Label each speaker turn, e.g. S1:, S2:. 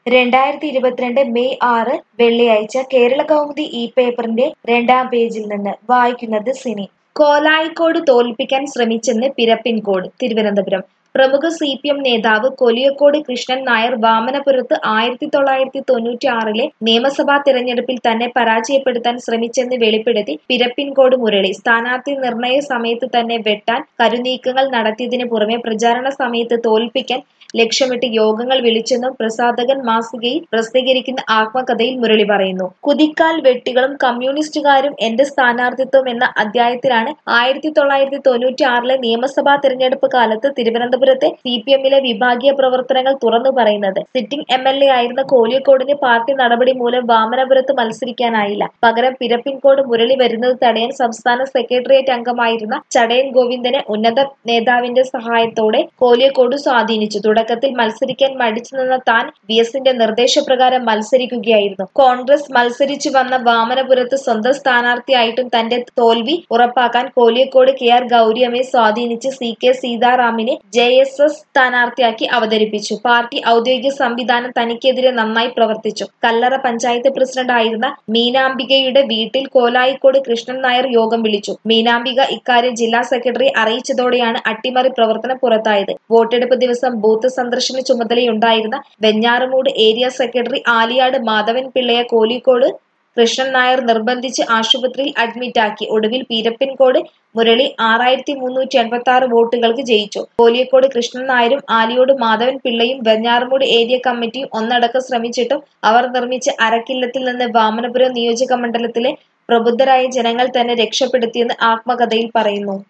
S1: രണ്ടായിരത്തി ഇരുപത്തിരണ്ട് മെയ് ആറ് വെള്ളിയാഴ്ച കേരള കൗമുദി ഈ പേപ്പറിന്റെ രണ്ടാം പേജിൽ നിന്ന് വായിക്കുന്നത് സിനി കോലായിക്കോട് തോൽപ്പിക്കാൻ ശ്രമിച്ചെന്ന് പിരപ്പിൻകോട് തിരുവനന്തപുരം പ്രമുഖ സി പി എം നേതാവ് കൊലിയക്കോട് കൃഷ്ണൻ നായർ വാമനപുരത്ത് ആയിരത്തി തൊള്ളായിരത്തി തൊണ്ണൂറ്റി ആറിലെ നിയമസഭാ തിരഞ്ഞെടുപ്പിൽ തന്നെ പരാജയപ്പെടുത്താൻ ശ്രമിച്ചെന്ന് വെളിപ്പെടുത്തി പിരപ്പിൻകോട് മുരളി സ്ഥാനാർത്ഥി നിർണയ സമയത്ത് തന്നെ വെട്ടാൻ കരുനീക്കങ്ങൾ നടത്തിയതിനു പുറമെ പ്രചാരണ സമയത്ത് തോൽപ്പിക്കാൻ ലക്ഷ്യമിട്ട് യോഗങ്ങൾ വിളിച്ചെന്നും പ്രസാധകൻ മാസികയിൽ പ്രസിദ്ധീകരിക്കുന്ന ആത്മകഥയിൽ മുരളി പറയുന്നു കുതിക്കാൽ വെട്ടികളും കമ്മ്യൂണിസ്റ്റുകാരും എന്റെ സ്ഥാനാർത്ഥിത്വം എന്ന അധ്യായത്തിലാണ് ആയിരത്തി തൊള്ളായിരത്തി തൊണ്ണൂറ്റി ആറിലെ നിയമസഭാ തിരഞ്ഞെടുപ്പ് കാലത്ത് തിരുവനന്തപുരത്തെ സി പി എമ്മിലെ വിഭാഗീയ പ്രവർത്തനങ്ങൾ തുറന്നു പറയുന്നത് സിറ്റിംഗ് എം എൽ എ ആയിരുന്ന കോലിയക്കോടിന് പാർട്ടി നടപടി മൂലം വാമനപുരത്ത് മത്സരിക്കാനായില്ല പകരം പിരപ്പിൻകോട് മുരളി വരുന്നത് തടയാൻ സംസ്ഥാന സെക്രട്ടേറിയറ്റ് അംഗമായിരുന്ന ചടയൻ ഗോവിന്ദനെ ഉന്നത നേതാവിന്റെ സഹായത്തോടെ കോലിയക്കോട് സ്വാധീനിച്ചു തുടക്കത്തിൽ മത്സരിക്കാൻ മടിച്ചു നിന്ന താൻ വി എസിന്റെ നിർദ്ദേശപ്രകാരം മത്സരിക്കുകയായിരുന്നു കോൺഗ്രസ് മത്സരിച്ചു വന്ന വാമനപുരത്ത് സ്വന്തം സ്ഥാനാർത്ഥിയായിട്ടും തന്റെ തോൽവി ഉറപ്പാക്കാൻ കോലിയക്കോട് കെ ആർ ഗൗരിയമ്മയെ സ്വാധീനിച്ച് സി കെ സീതാറാമിനെ ജെ എസ് എസ് സ്ഥാനാർത്ഥിയാക്കി അവതരിപ്പിച്ചു പാർട്ടി ഔദ്യോഗിക സംവിധാനം തനിക്കെതിരെ നന്നായി പ്രവർത്തിച്ചു കല്ലറ പഞ്ചായത്ത് പ്രസിഡന്റ് ആയിരുന്ന മീനാംബികയുടെ വീട്ടിൽ കോലായിക്കോട് കൃഷ്ണൻ നായർ യോഗം വിളിച്ചു മീനാംബിക ഇക്കാര്യം ജില്ലാ സെക്രട്ടറി അറിയിച്ചതോടെയാണ് അട്ടിമറി പ്രവർത്തനം പുറത്തായത് വോട്ടെടുപ്പ് ദിവസം ബൂത്ത് സന്ദർശന ചുമതലയുണ്ടായിരുന്ന വെഞ്ഞാറമൂട് ഏരിയ സെക്രട്ടറി ആലിയാട് മാധവൻ പിള്ളയെ കോലിക്കോട് കൃഷ്ണൻ നായർ നിർബന്ധിച്ച് ആശുപത്രിയിൽ അഡ്മിറ്റാക്കി ഒടുവിൽ പീരപ്പൻകോട് മുരളി ആറായിരത്തി മുന്നൂറ്റി എൺപത്തി ആറ് വോട്ടുകൾക്ക് ജയിച്ചു കോലിയക്കോട് കൃഷ്ണൻ നായരും ആലിയോട് മാധവൻ പിള്ളയും വെഞ്ഞാറമൂട് ഏരിയ കമ്മിറ്റിയും ഒന്നടക്കം ശ്രമിച്ചിട്ടും അവർ നിർമ്മിച്ച അരക്കില്ലത്തിൽ നിന്ന് വാമനപുരം നിയോജക മണ്ഡലത്തിലെ പ്രബുദ്ധരായ ജനങ്ങൾ തന്നെ രക്ഷപ്പെടുത്തിയെന്ന് ആത്മകഥയിൽ പറയുന്നു